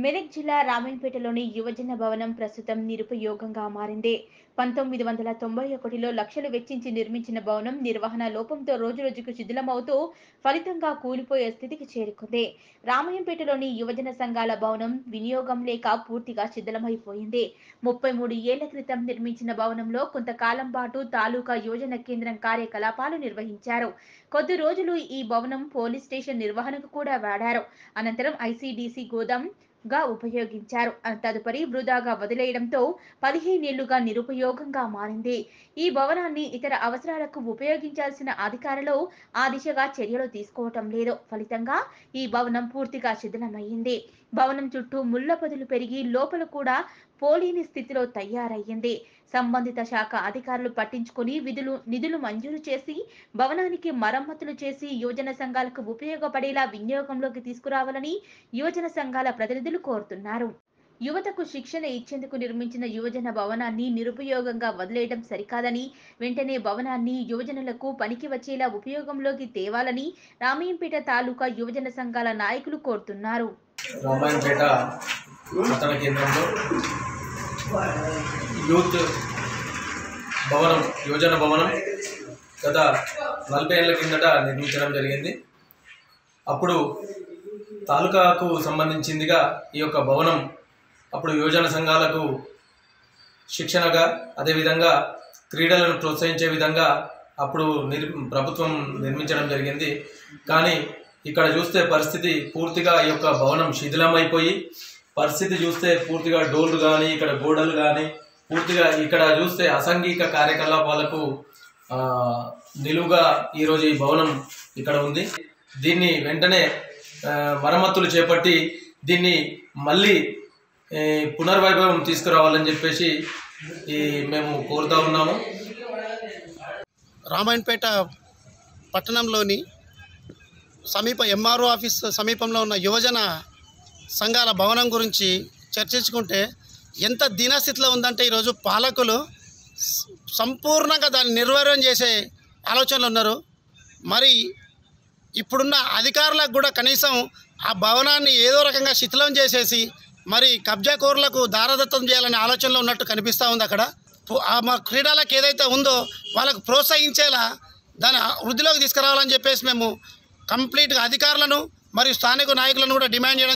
మెదక్ జిల్లా రామన్పేటలోని యువజన భవనం ప్రస్తుతం నిరుపయోగంగా మారింది పంతొమ్మిది వందల తొంభై ఒకటిలో లక్షలు వెచ్చించి నిర్మించిన భవనం నిర్వహణ లోపంతో రోజురోజుకు శిథిలమవుతూ ఫలితంగా కూలిపోయే స్థితికి చేరుకుంది రామయ్యంపేటలోని యువజన సంఘాల భవనం వినియోగం లేక పూర్తిగా శిథిలమైపోయింది ముప్పై మూడు ఏళ్ల క్రితం నిర్మించిన భవనంలో కొంతకాలం పాటు తాలూకా యువజన కేంద్రం కార్యకలాపాలు నిర్వహించారు కొద్ది రోజులు ఈ భవనం పోలీస్ స్టేషన్ నిర్వహణకు కూడా వాడారు అనంతరం ఐసీడీసీ గోదాం గా ఉపయోగించారు ఆ తదుపరి వృధాగా వదిలేయడంతో పదిహేనేళ్లుగా నిరుపయోగంగా మారింది ఈ భవనాన్ని ఇతర అవసరాలకు ఉపయోగించాల్సిన అధికారులు ఆ దిశగా చర్యలు తీసుకోవటం లేదు ఫలితంగా ఈ భవనం పూర్తిగా శిథిలమైంది భవనం చుట్టూ ముళ్ల పొదలు పెరిగి లోపల కూడా పోలేని స్థితిలో తయారయ్యింది సంబంధిత శాఖ అధికారులు పట్టించుకుని విధులు నిధులు మంజూరు చేసి భవనానికి మరమ్మతులు చేసి యువజన సంఘాలకు ఉపయోగపడేలా వినియోగంలోకి తీసుకురావాలని యువజన సంఘాల ప్రతినిధులు కోరుతున్నారు యువతకు శిక్షణ ఇచ్చేందుకు నిర్మించిన యువజన భవనాన్ని నిరుపయోగంగా వదిలేయడం సరికాదని వెంటనే భవనాన్ని యువజనులకు పనికి వచ్చేలా ఉపయోగంలోకి తేవాలని రామయ్యంపేట తాలూకా యువజన సంఘాల నాయకులు కోరుతున్నారు రామాయణపేట పట్టణ కేంద్రంలో యూత్ భవనం యువజన భవనం గత నలభై ఏళ్ళ కిందట నిర్మించడం జరిగింది అప్పుడు తాలూకాకు సంబంధించిందిగా ఈ యొక్క భవనం అప్పుడు యువజన సంఘాలకు శిక్షణగా అదేవిధంగా క్రీడలను ప్రోత్సహించే విధంగా అప్పుడు నిర్ ప్రభుత్వం నిర్మించడం జరిగింది కానీ ఇక్కడ చూస్తే పరిస్థితి పూర్తిగా ఈ యొక్క భవనం శిథిలమైపోయి పరిస్థితి చూస్తే పూర్తిగా డోర్లు కానీ ఇక్కడ గోడలు కానీ పూర్తిగా ఇక్కడ చూస్తే అసాంఘిక కార్యకలాపాలకు ఆ, నిలువుగా ఈరోజు ఈ భవనం ఇక్కడ ఉంది దీన్ని వెంటనే ఆ, మరమ్మతులు చేపట్టి దీన్ని మళ్ళీ ఏ, పునర్వైభవం తీసుకురావాలని చెప్పేసి ఈ మేము కోరుతా ఉన్నాము రామాయణపేట పట్టణంలోని సమీప ఎంఆర్ఓ ఆఫీస్ సమీపంలో ఉన్న యువజన సంఘాల భవనం గురించి చర్చించుకుంటే ఎంత దీనస్థితిలో ఉందంటే ఈరోజు పాలకులు స- సంపూర్ణంగా దాన్ని నిర్వహణ చేసే ఆలోచనలు ఉన్నారు మరి ఇప్పుడున్న అధికారులకు కూడా కనీసం ఆ భవనాన్ని ఏదో రకంగా శిథిలం చేసేసి మరి కబ్జాకోరులకు దారదత్తం చేయాలనే ఆలోచనలో ఉన్నట్టు కనిపిస్తూ ఉంది అక్కడ పో- ఆ మా క్రీడలకు ఏదైతే ఉందో వాళ్ళకు ప్రోత్సహించేలా దాన్ని వృద్ధిలోకి తీసుకురావాలని చెప్పేసి మేము కంప్లీట్గా అధికారులను మరియు స్థానిక నాయకులను కూడా డిమాండ్ చేయడం